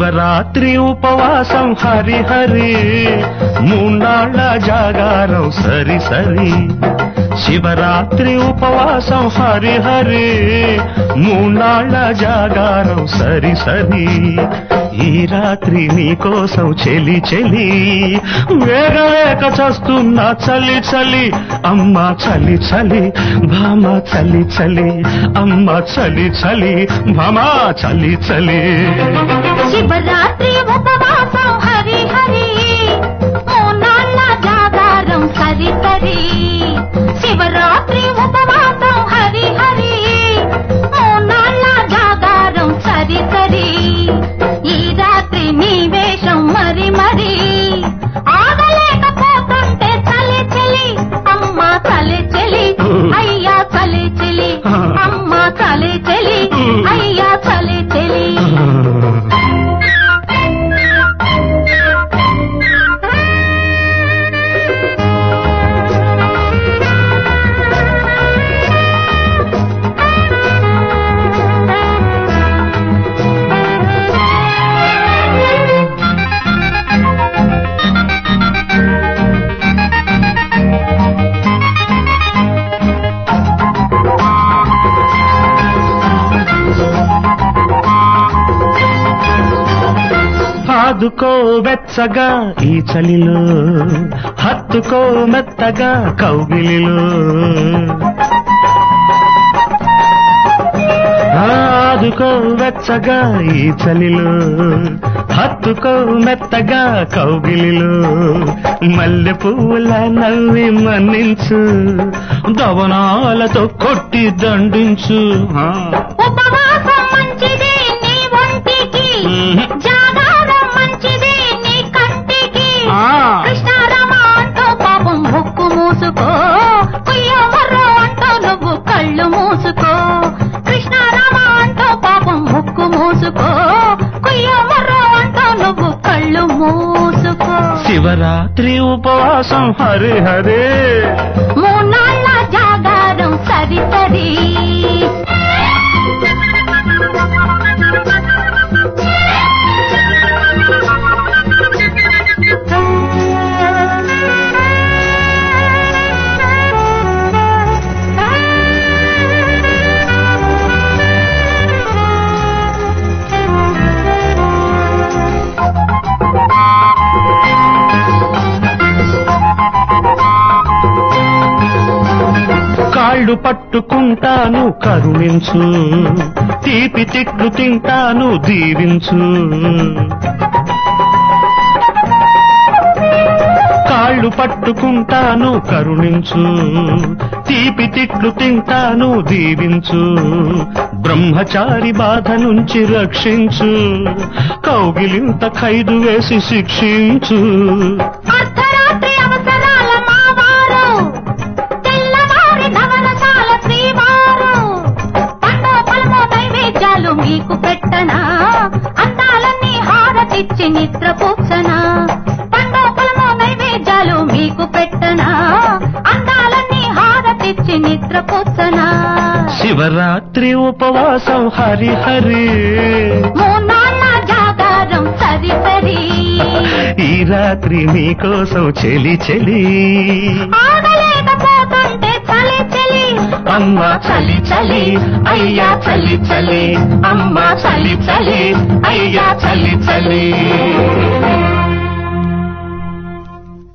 శివరాత్రి ఉపవాసం హరి హరి మూన్నాళ్ళ జాగారం సరి సరి శివరాత్రి ఉపవాసం హరి హరి మూన్నాళ్ళ జాగారం సరి సరి ఈ రాత్రి నీకోసం చెలి చెలి వేగవేక చస్తున్నా చలి చలి అమ్మ చలి చలి భామ చలి చలి అమ్మ చలి చలి భామ చలి చలి శివరాత్రి ఉపవాసం హరి హరి మూనాళ్ళ జాగారం సరి సరి శివరాత్రి ఉపవాసం హరి హరి మూనాళ్ళ జాగారం సరి సరి ఈ రాత్రి నీ వేషం మరి మరి ఆగలేకపోతుంటే చలి చలి అమ్మ చలి చలి అయ్యా చలి చలి అమ్మ చలి చలి అయ్యా చలి చలి ఆదుకో వెచ్చగా ఈ చలిలో హత్తుకో మెత్తగా కౌగిలిలో ఆదుకో వెచ్చగా ఈ చలిలో హత్తుకో మెత్తగా కౌగిలిలో మల్లె పువ్వుల నవ్వి మన్నించు దవనాలతో కొట్టి దండించు ఆ. ఉపవాసం మంచిది నీ ఒంటికి మ్మ్. జాగారం మంచిది నీ కంటికి ఆ. కృష్ణారామ అంటూ పాపం ముక్కు మూసుకో కుయ్యమర్రో అంటూ నువ్వు కళ్ళు మూసుకో కృష్ణారామ అంటూ పాపం ముక్కు మూసుకో కుయ్యమర్రో అంటూ నువ్వు కళ్ళు మూసుకో శివరాత్రి ఉపవాసం హరి హరే మూనాళ్ళ జాగారం సరి సరి కాళ్ళు పట్టుకుంటాను కరుణించు తీపి తిట్లు తింటాను దీవించు కాళ్ళు పట్టుకుంటాను కరుణించు తీపి తిట్లు తింటాను దీవించు బ్రహ్మచారి బాధ నుంచి రక్షించు కౌగిలింత ఖైదు వేసి శిక్షించు అర్ధరాత్రి అవసరాల మావారు తెల్లవారి నవరసాల శ్రీవారు పండో పలమో నైవేద్యాలు మీకు పెట్టనా అందాలన్నీ హారతిచ్చి నిద్ర పూసనా పండో పలమో నైవేద్యాలు మీకు పెట్టనా అందాలన్నీ హారతిచ్చి నిద్ర పూసనా శివరాత్రి ఉపవాసం హరి హరి మూనాళ్ళ జాగారం సరి సరి ఈ రాత్రి నీకోసం చెలి చెలి ఆగలేకపోతుంటే చలి చలి అమ్మ చలి చలి అయ్యా చలి చలి అమ్మ చలి చలి అయ్యా చలి చలి